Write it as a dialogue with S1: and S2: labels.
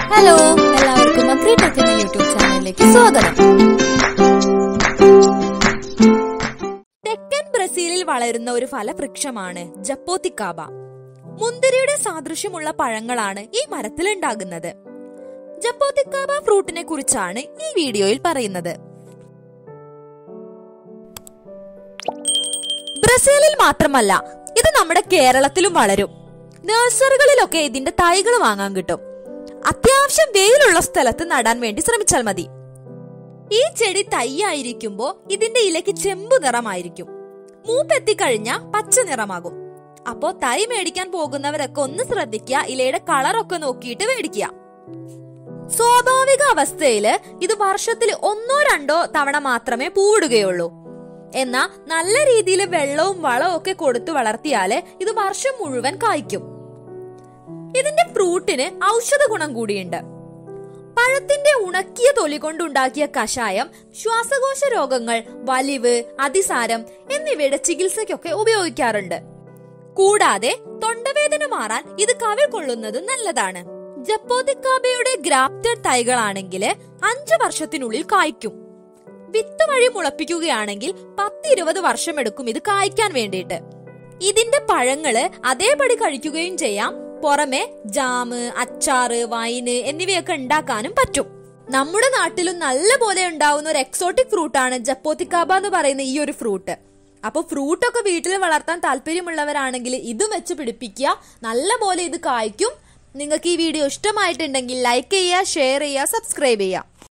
S1: hello എല്ലാവർക്കും agritech എന്ന YouTube ചാനലിലേക്ക് സ്വാഗതം തെക്കൻ ബ്രസീലിൽ വളരുന്ന ഒരു ഫലവൃക്ഷമാണ് ജപ്പോത്തിക്കാബ മുന്തിരിയുടെ സാദൃശ്യമുള്ള പഴങ്ങളാണ് ഈ മരത്തിൽ ഉണ്ടാകുന്നത് ജപ്പോത്തിക്കാബ ഫ്രൂട്ടിനെ കുറിച്ചാണ് ഈ വീഡിയോയിൽ പറയുന്നത് ബ്രസീലിൽ മാത്രമല്ല ഇത് നമ്മുടെ കേരളത്തിലും വളരും നഴ്സറികളിലൊക്കെ ഇതിന്റെ തൈകൾ വാങ്ങാൻ കിട്ടും അത്യാവശ്യം വെയിലുള്ള സ്ഥലത്ത് നടാൻ വേണ്ടി ശ്രമിച്ചാൽ മതി ഈ ചെടി തൈയായിരിക്കുമ്പോ ഇതിന്റെ ഇലയ്ക്ക് ചെമ്പു നിറമായിരിക്കും മൂപ്പെത്തിക്കഴിഞ്ഞ പച്ച നിറമാകും അപ്പോ തൈ മേടിക്കാൻ പോകുന്നവരൊക്കെ ഒന്ന് ശ്രദ്ധിക്കുക ഇലയുടെ കളറൊക്കെ നോക്കിയിട്ട് മേടിക്കുക സ്വാഭാവിക അവസ്ഥയില് ഇത് വർഷത്തിൽ ഒന്നോ രണ്ടോ തവണ മാത്രമേ പൂവിടുകയുള്ളൂ എന്നാ നല്ല രീതിയിൽ വെള്ളവും വളവും ഒക്കെ കൊടുത്തു വളർത്തിയാല് ഇത് വർഷം മുഴുവൻ കായ്ക്കും ഇതിന്റെ ഫ്രൂട്ടിന് ഔഷധ ഗുണം കൂടിയുണ്ട് പഴത്തിന്റെ ഉണക്കിയ തൊലി കൊണ്ടുണ്ടാക്കിയ കഷായം ശ്വാസകോശ രോഗങ്ങൾ വലിവ് അതിസാരം എന്നിവയുടെ ചികിത്സയ്ക്കൊക്കെ ഉപയോഗിക്കാറുണ്ട് കൂടാതെ തൊണ്ടവേദന മാറാൻ ഇത് കവിൾ കൊള്ളുന്നത് നല്ലതാണ് ജപ്പോതിക്കാബയുടെ ഗ്രാഫ്റ്റഡ് തൈകളാണെങ്കിൽ അഞ്ചു വർഷത്തിനുള്ളിൽ കായ്ക്കും വിത്ത് വഴി മുളപ്പിക്കുകയാണെങ്കിൽ പത്തിരുപത് വർഷമെടുക്കും ഇത് കായ്ക്കാൻ വേണ്ടിയിട്ട് ഇതിന്റെ പഴങ്ങള് അതേപടി കഴിക്കുകയും ചെയ്യാം പുറമെ ജാമ് അച്ചാറ് വൈന് എന്നിവയൊക്കെ ഉണ്ടാക്കാനും പറ്റും നമ്മുടെ നാട്ടിലും നല്ല പോലെ ഉണ്ടാവുന്ന ഒരു എക്സോട്ടിക് ഫ്രൂട്ടാണ് ജപ്പോത്തിക്കാബ എന്ന് പറയുന്ന ഈ ഒരു ഫ്രൂട്ട് അപ്പൊ ഫ്രൂട്ടൊക്കെ വീട്ടിൽ വളർത്താൻ താല്പര്യമുള്ളവരാണെങ്കിൽ ഇതും വെച്ച് പിടിപ്പിക്കുക നല്ല പോലെ ഇത് കായ്ക്കും നിങ്ങൾക്ക് ഈ വീഡിയോ ഇഷ്ടമായിട്ടുണ്ടെങ്കിൽ ലൈക്ക് ചെയ്യുക ഷെയർ ചെയ്യുക സബ്സ്ക്രൈബ് ചെയ്യുക